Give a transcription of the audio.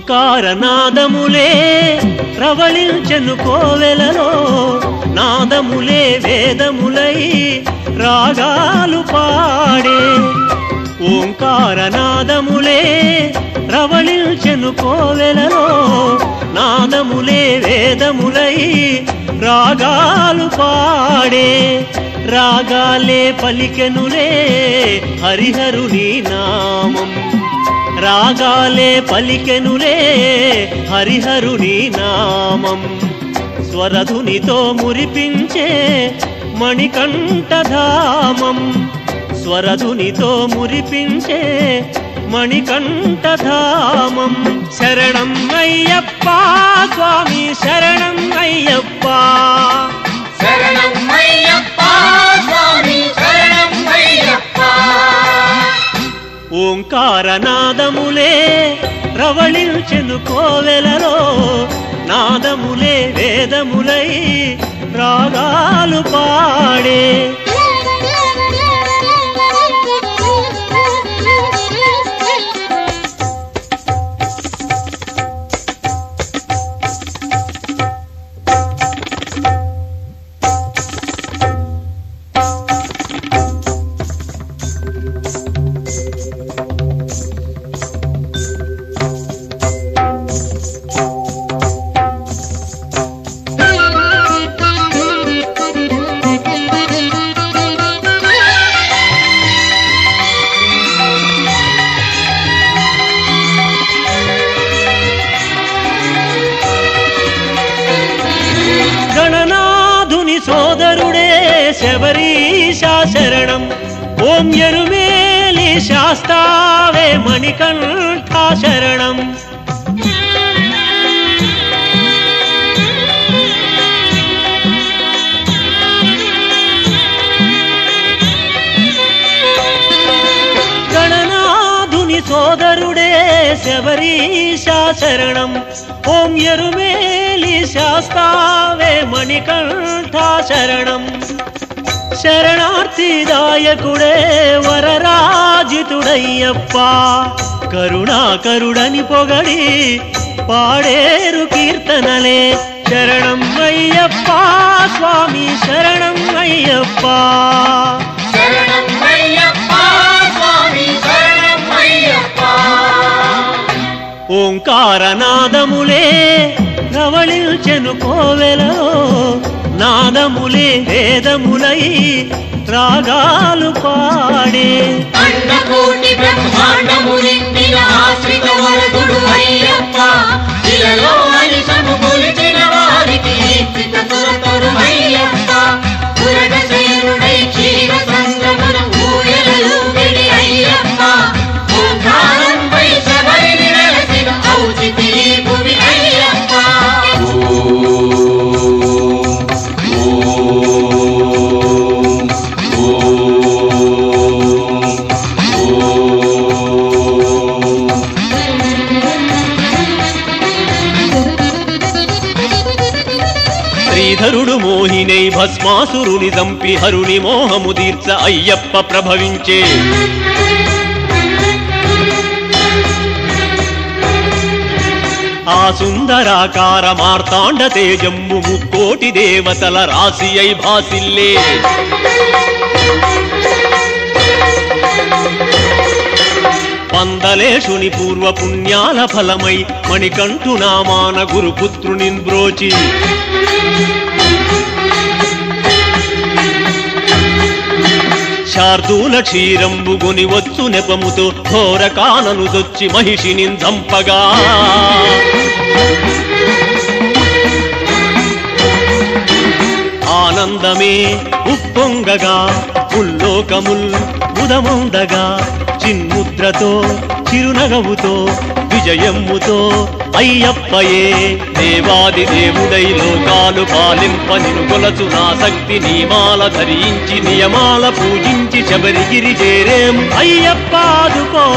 ఓంకారనాదములే ప్రవళించెను కోవెలలో నాదములే వేదములై రాగాలు పాడే ఓంకారనాదములే ప్రవళించెను కోవెలలో నాదములే వేదములై రాగాలు పాడే రాగాలే పలికెనులే హరిహరుని నామం రాగాలే పలికెనులే హరిహరుని నామం స్వరధునితో మురిపించే మణికంఠధామం స్వరధునితో మురిపించే మణికంఠధామం శరణం అయ్యప్ప స్వామి శరణం అయ్యప్ప శరణం అయ్యప్ప స్వామి శరణం అయ్యప్ప ఓంకారనాదములే ప్రవళించెను కోవెలలో నాదములే వేదములై రాగాలు పాడే గణనాథుని సోదరుడే శబరీశా శరణం ఓం ఎరుమేలి శాస్తావే మణికంఠ శరణం గణనాథుని సోదరుడే శబరీశా శరణం ఓం ఎరుమేలి శాస్తావే మణికంఠ శరణం శరణార్థిదాయకుడే వరరాజితుడయ్యప్ప కరుణాకరుడని పొగడి పాడేరు కీర్తనలే శరణం అయ్యప్ప స్వామి శరణం అయ్యప్ప శరణం అయ్యప్ప స్వామి శరణం అయ్యప్ప ఓంకారనాదములే ప్రవళించెను కోవెలలో నాదములే వేదములై రాగాలు పాడే అండకోటి బ్రహ్మాండము నిండిన ఆశ్రిత వరదుడు అయ్యప్ప ఇలలో అనిశము కొలిచిన వారికి ఈప్సిత సురతరు అయ్యప్ప పురగ శయనుడై క్షీర సంగమున ఊయలలు విడి అయ్యప్ప ఓంకారంపై శబరిని నెలసిన ఔచితి ఈ భువి అయ్యప్ప శ్రీధరుడు మోహినై భస్మాసురుని చంపి హరుని మోహము తీర్చ అయ్యప్ప ప్రభవించే ఆ సుందరాకార మార్తాండ తేజమ్ము ముక్కోటి దేవతల రాశి అయి భాసిల్లే పందలేశుని పూర్వ పుణ్యాల ఫలమై మణికంఠు నామాన గురుపుత్రుని బ్రోచి శార్దూల క్షీరంబు గొని వచ్చు నెపముతో ఘోర కానను దొచ్చి మహిషిని చంపగా ఆనందమే ఉప్పొంగగా ఉల్లోకముల్ ఉదముందగా చిన్ముద్రతో చిరునగవుతో విజయమ్ముతో అయ్యప్పయే దేవాది దేవుడై లోకాలు పాలింప నిను కొలచు నా శక్తి నియమాల ధరించి నియమాల పూజించి శబరిగిరి చేరేం అయ్యప్ప ఆదుకో